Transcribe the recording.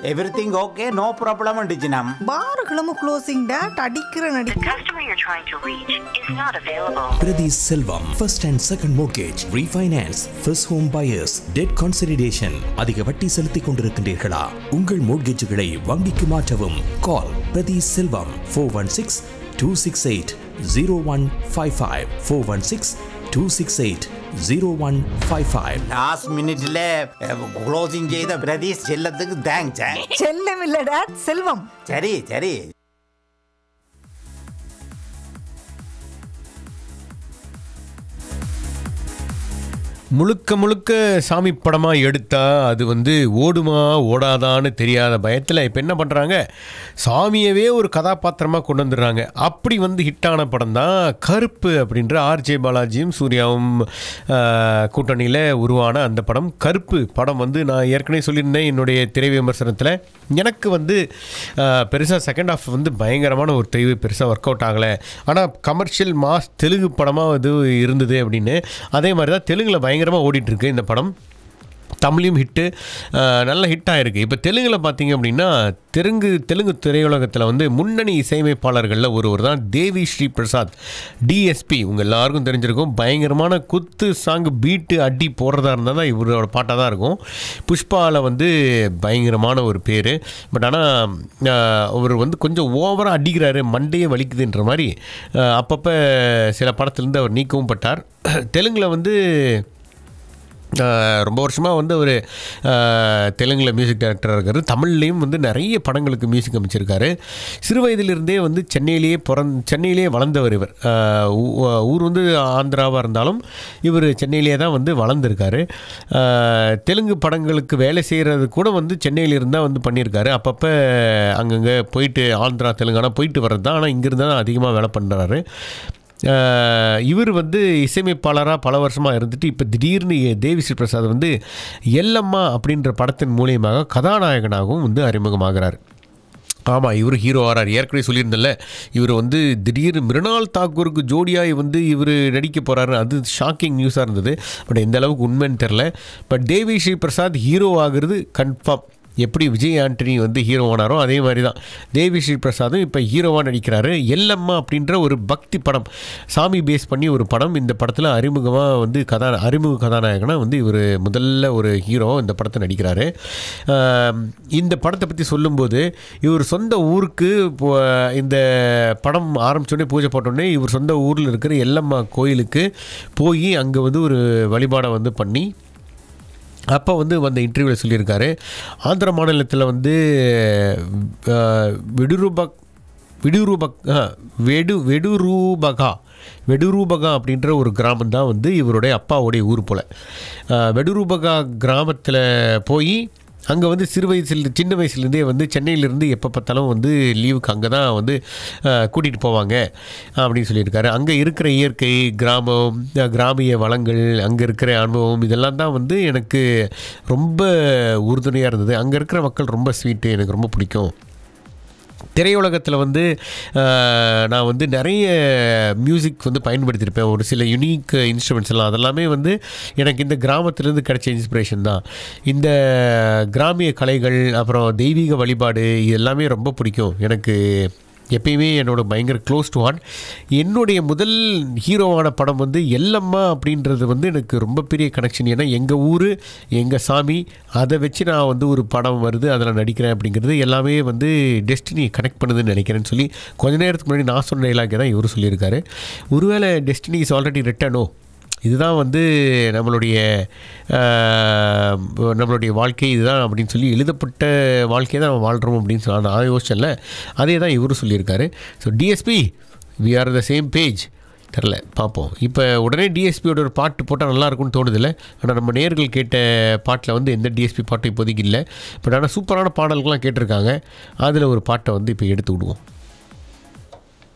Everything okay no problem அண்டிச்சினம் பார்களும் closing date அடிக்கிற The நடி customer you're trying to reach is not available. Priti Selvam, first and second mortgage, refinance, first home buyers, debt consolidation. அதிக வட்டி செலுத்திக் கொண்டிருக்கின்றீர்களா உங்கள் மோட்கேஜுகளை வங்கிக்கு மாற்றவும் கால் பிரதி செல்வம் four one six two six eight zero one five five four one six two six eight zero one five five last மினிட்ல க்ளோசிங் செய்த பிரதீஷ் செல்லத்துக்கு தேங்க்ஸ் செல்லம் இல்ல டேட் செல்வம் சரி சரி முழுக்க முழுக்க சாமி படமாக எடுத்தா அது வந்து ஓடுமா ஓடாதான்னு தெரியாத பயத்தில் இப்போ என்ன பண்ணுறாங்க சாமியவே ஒரு கதாபாத்திரமாக கொண்டு வந்துடுறாங்க அப்படி வந்து ஹிட்டான படம் தான் கருப்பு அப்படின்ற ஆர்ஜே பாலாஜியும் சூர்யாவும் கூட்டணியில் உருவான அந்த படம் கருப்பு படம் வந்து நான் ஏற்கனவே சொல்லியிருந்தேன் என்னுடைய திரை விமர்சனத்தில் எனக்கு வந்து பெருசாக செகண்ட் ஹாஃப் வந்து பயங்கரமான ஒரு தெளிவு பெருசாக ஒர்க் அவுட் ஆகலை ஆனால் கமர்ஷியல் மாஸ் தெலுங்கு படமாக இது இருந்தது அப்படின்னு அதே மாதிரி தான் தெலுங்கில் பயங்கரமாக ஓடிட்டுருக்கு இந்த படம் தமிழையும் ஹிட்டு நல்ல ஹிட் ஆகிருக்கு இப்போ தெலுங்கில் பார்த்தீங்க அப்படின்னா தெலுங்கு தெலுங்கு திரையுலகத்தில் வந்து முன்னணி இசையமைப்பாளர்களில் ஒருவர் தான் தேவி ஸ்ரீ பிரசாத் டிஎஸ்பி உங்கள் எல்லாருக்கும் தெரிஞ்சிருக்கும் பயங்கரமான குத்து சாங்கு பீட்டு அடி போடுறதா இருந்தால் தான் இவரோட பாட்டாக தான் இருக்கும் புஷ்பாவில் வந்து பயங்கரமான ஒரு பேர் பட் ஆனால் அவர் வந்து கொஞ்சம் ஓவராக அடிக்கிறாரு மண்டையே வலிக்குதுன்ற மாதிரி அஹ், அப்பப்போ சில படத்துலேருந்து அவர் நீக்கவும் பட்டார் தெலுங்கில் வந்து ஆஹ் ரொம்ப வருஷமாக வந்து அவர் தெலுங்கில் மியூசிக் டைரக்டராக இருக்காரு தமிழ்லேயும் வந்து நிறைய படங்களுக்கு மியூசிக் அமைச்சிருக்காரு சிறு வயதிலிருந்தே வந்து சென்னையிலேயே பிறந் சென்னையிலேயே வளர்ந்தவர் இவர் ஆஹ் ஊ- ஊர் வந்து ஆந்திராவாக இருந்தாலும் இவர் சென்னையிலேயே தான் வந்து வளர்ந்துருக்காரு ஆஹ் தெலுங்கு படங்களுக்கு வேலை செய்கிறது கூட வந்து சென்னையிலிருந்து தான் வந்து பண்ணியிருக்காரு அப்பப்போ அங்கங்கே போயிட்டு ஆந்திரா தெலுங்கானா போயிட்டு வர்றது தான் ஆனால் இங்கிருந்து தான் அதிகமாக வேலை பண்ணுறாரு ஆஹ் இவர் வந்து இசையமைப்பாளராக பல வருஷமாக இருந்துட்டு இப்போ திடீர்னு தேவி ஸ்ரீ பிரசாத் வந்து எல்லம்மா அப்படின்ற படத்தின் மூலியமாக கதாநாயகனாகவும் வந்து அறிமுகமாகிறார் ஆமாம் இவர் ஹீரோ ஆறார் ஏற்கனவே சொல்லியிருந்தல இவர் வந்து திடீர்னு மிருணால் தாக்கூருக்கு ஜோடியாய் வந்து இவர் நடிக்க போகிறாரு அது ஷாக்கிங் நியூஸாக இருந்தது பட் எந்த அளவுக்கு உண்மைன்னு தெரில பட் தேவி ஸ்ரீ பிரசாத் ஹீரோ ஆகிறது கன்ஃபார்ம் எப்படி விஜய் ஆண்டனி வந்து ஹீரோ ஆனாரோ அதே மாதிரி தான் தேவி ஸ்ரீ பிரசாதும் இப்போ ஹீரோவாக நடிக்கிறாரு எல்லம்மா அப்படின்ற ஒரு பக்தி படம் சாமி பேஸ் பண்ணி ஒரு படம் இந்த படத்தில் அறிமுகமாக வந்து கதா அறிமுக கதாநாயகனாக வந்து இவர் முதல்ல ஒரு ஹீரோ இந்த படத்தை நடிக்கிறாரு ஆம், இந்த படத்தை பற்றி சொல்லும்போது இவர் சொந்த ஊருக்கு இப்போ இந்த படம் ஆரம்பிச்சோடனே பூஜை போட்டோடனே இவர் சொந்த ஊரில் இருக்கிற எல்லம்மா கோயிலுக்கு போய் அங்கே வந்து ஒரு வழிபாடை வந்து பண்ணி அப்போ வந்து அந்த இன்டர்வியூவில் சொல்லியிருக்காரு ஆந்திர மாநிலத்தில் வந்து அஹ், விடுரூபக் விடுரூபக் ஆ, வெடு வெடுரூபகா வெடுரூபகா அப்படின்ற ஒரு கிராமம் தான் வந்து இவருடைய அப்பாவுடைய ஊர் போல் வெடுரூபகா கிராமத்தில் போய் அங்கே வந்து சிறு வயசுல சின்ன வயசுலேருந்தே வந்து சென்னையிலேருந்து எப்போ பார்த்தாலும் வந்து லீவுக்கு அங்கே தான் வந்து கூட்டிகிட்டு போவாங்க அப்படின்னு சொல்லியிருக்காரு அங்கே இருக்கிற இயற்கை கிராமம் அஹ், கிராமிய வளங்கள் அங்கே இருக்கிற அனுபவம் இதெல்லாம் தான் வந்து எனக்கு ரொம்ப உறுதுணையாக இருந்தது அங்கே இருக்கிற மக்கள் ரொம்ப ஸ்வீட்டு எனக்கு ரொம்ப பிடிக்கும் திரையுலகத்தில் வந்து அஹ், நான் வந்து நிறைய மியூசிக் வந்து பயன்படுத்தியிருப்பேன் ஒரு சில யுனிக் இன்ஸ்ட்ருமெண்ட்ஸ் எல்லாம் அதெல்லாமே வந்து எனக்கு இந்த கிராமத்திலேருந்து கிடைச்ச இன்ஸ்பிரேஷன் தான் இந்த கிராமிய கலைகள் அப்புறம் தெய்வீக வழிபாடு இது எல்லாமே ரொம்ப பிடிக்கும் எனக்கு எப்பயுமே என்னோட பயங்கர க்ளோஸ் டு ஹார்ட் என்னுடைய முதல் ஹீரோவான படம் வந்து எல்லம்மா அப்படின்றது வந்து எனக்கு ரொம்ப பெரிய கனெக்ஷன் ஏன்னா எங்கள் ஊர் எங்கள் சாமி அதை வச்சு நான் வந்து ஒரு படம் வருது அதில் நடிக்கிறேன் அப்படிங்கிறது எல்லாமே வந்து டெஸ்டினி கனெக்ட் பண்ணுதுன்னு நினைக்கிறேன்னு சொல்லி கொஞ்ச நேரத்துக்கு முன்னாடி நான் சொன்ன இலாக்கே தான் இவர் சொல்லியிருக்காரு ஒருவேளை டெஸ்டினி இஸ் ஆல்ரெடி ரிட்டனோ இதுதான் வந்து நம்மளுடைய ஆஹ், நம்மளுடைய வாழ்க்கை இதுதான் அப்படின்னு சொல்லி எழுதப்பட்ட வாழ்க்கையை தான் நம்ம வாழ்கிறோம் அப்படின்னு சொல்லி நான் யோசிச்சல அதே தான் இவரும் சொல்லியிருக்காரு so DSP we are the same page தெரில பார்ப்போம் இப்போ உடனே டிஎஸ்பியோட ஒரு பாட்டு போட்டால் நல்லா இருக்கும்னு தோணுதில்ல ஆனால் நம்ம நேர்கள் கேட்ட பாட்டில் வந்து எந்த டிஎஸ்பி பாட்டும் இப்போதைக்கு இல்லை பட் ஆனால் சூப்பரான பாடல்கள்லாம் கேட்டிருக்காங்க அதில் ஒரு பாட்டை வந்து இப்போ எடுத்து விடுவோம்